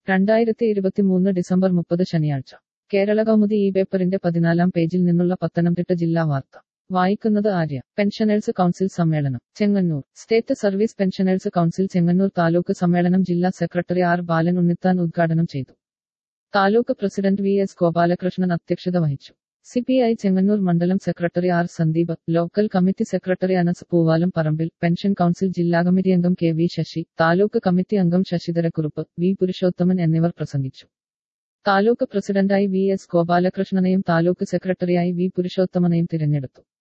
രണ്ടായിരത്തി ഇരുപത്തിമൂന്ന് ഡിസംബർ മുപ്പത് ശനിയാഴ്ച കേരള കൗമുദി ഈ പേപ്പറിന്റെ പതിനാലാം പേജിൽ നിന്നുള്ള പത്തനംതിട്ട ജില്ലാ വാർത്ത വായിക്കുന്നത് ആര്യ പെൻഷനേഴ്സ് കൗൺസിൽ സമ്മേളനം Chengannur state service pensioners council Chengannur taluk സമ്മേളനം ജില്ലാ സെക്രട്ടറി ആർ ബാലൻ ഉണ്ണിത്താൻ ഉദ്ഘാടനം ചെയ്തു taluk president V S Gopalakrishnan അധ്യക്ഷത വഹിച്ചു സി പി ഐ ചെങ്ങന്നൂർ മണ്ഡലം secretary R Sandeep local committee secretary Anas Poovalam Parambil pension council ജില്ലാ കമ്മിറ്റി അംഗം K V Sasi taluk committee അംഗം ശശിധരക്കുറുപ്പ് വി പുരുഷോത്തമൻ എന്നിവർ പ്രസംഗിച്ചു താലൂക്ക് പ്രസിഡന്റായി വി എസ് ഗോപാലകൃഷ്ണനെയും താലൂക്ക് സെക്രട്ടറിയായി വി പുരുഷോത്തമനെയും തിരഞ്ഞെടുത്തു